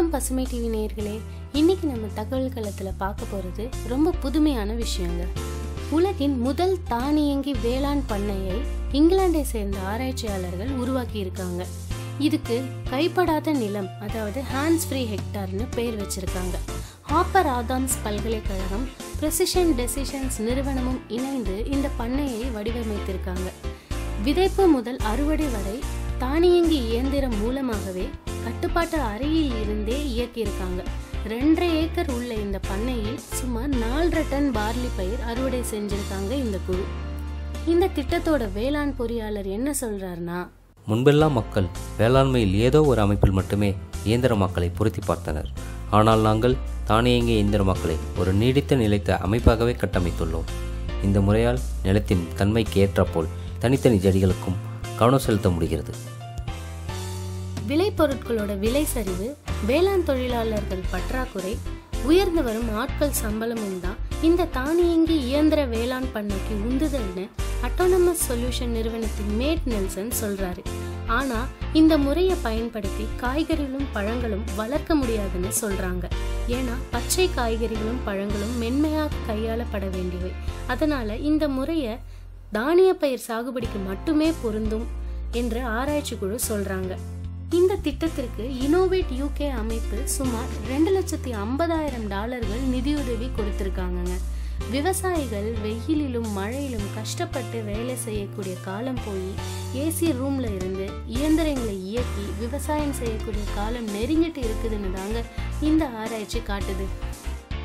வணக்கம் பசுமை டிவி நேயர்களே இன்னைக்கு நம்ம தகவல் களத்தில் பார்க்க போகிறது ரொம்ப புதுமையான விஷயங்க உலகின் முதல் தானியங்கி வேளாண் பண்ணையை இங்கிலாந்தை சேர்ந்த ஆராய்ச்சியாளர்கள் உருவாக்கி இருக்காங்க இதுக்கு கைப்படாத நிலம் அதாவது ஹேண்ட்ஸ் ஃப்ரீ ஹெக்டார்னு பேர் வச்சிருக்காங்க ஹாப்பர் ஆதாம்ஸ் பல்கலைக்கழகம் ப்ரெசிஷன் டெசிஷன்ஸ் நிறுவனமும் இணைந்து இந்த பண்ணையை வடிவமைத்திருக்காங்க விதைப்பு முதல் அறுவடை வரை தானியங்கி இயந்திரம் மூலமாகவே கட்டுப்பாட்டு அறையில் இருந்தே இயக்கியிருக்காங்க ரெண்டரை ஏக்கர் உள்ள இந்த பண்ணையில் சுமார் நாலரை டன் பார்லி பயிர் அறுவடை செஞ்சிருக்காங்க இந்த குழு இந்த திட்டத்தோட வேளாண் பொறியாளர் என்ன சொல்றாருன்னா முன்பெல்லாம் மக்கள் வேளாண்மையில் ஏதோ ஒரு அமைப்பில் மட்டுமே இயந்திரமாக்கலை பொருத்தி பார்த்தனர் ஆனால் நாங்கள் தானியங்கி இயந்திரமாக்கலை ஒரு நீடித்த நிலைத்த அமைப்பாகவே கட்டமைத்துள்ளோம் இந்த முறையால் நிலத்தின் தன்மைக்கு ஏற்றாற்போல் தனித்தனி செடிகளுக்கும் கவனம் செலுத்த முடிகிறது விளைபொருட்களோட விலை சரிவு வேளாண் தொழிலாளர்கள் பற்றாக்குறை உயர்ந்து வரும் ஆட்கள் சம்பளமும் தான் இந்த தானியங்கி இயந்திர வேளாண் பண்ணைக்கு உந்துதல்னு அட்டானமஸ் சொல்யூஷன் நிறுவனத்தின் மேட் நெல்சன் சொல்றாரு ஆனா இந்த முறையை பயன்படுத்தி காய்கறிகளும் பழங்களும் வளர்க்க முடியாதுன்னு சொல்றாங்க ஏன்னா பச்சை காய்கறிகளும் பழங்களும் மென்மையாக கையாளப்பட வேண்டியவை அதனால இந்த முறையை தானிய பயிர் சாகுபடிக்கு மட்டுமே பொருந்தும் என்று ஆராய்ச்சி குழு சொல்றாங்க இந்த திட்டத்திற்கு இனோவேட் யூகே அமைப்பு சுமார் ரெண்டு லட்சத்தி ஐம்பதாயிரம் டாலர்கள் நிதியுதவி கொடுத்திருக்காங்கங்க விவசாயிகள் வெயிலிலும் மழையிலும் கஷ்டப்பட்டு வேலை செய்யக்கூடிய காலம் போய் ஏசி ரூம்ல இருந்து இயந்திரங்களை இயக்கி விவசாயம் செய்யக்கூடிய காலம் நெருங்கிட்டு இருக்குதுன்னு தாங்க இந்த ஆராய்ச்சி காட்டுது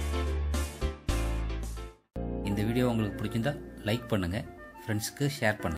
இந்த வீடியோ உங்களுக்கு பிடிச்சிருந்தா லைக் பண்ணுங்கள் ஃப்ரெண்ட்ஸுக்கு ஷேர் பண்ணுங்கள்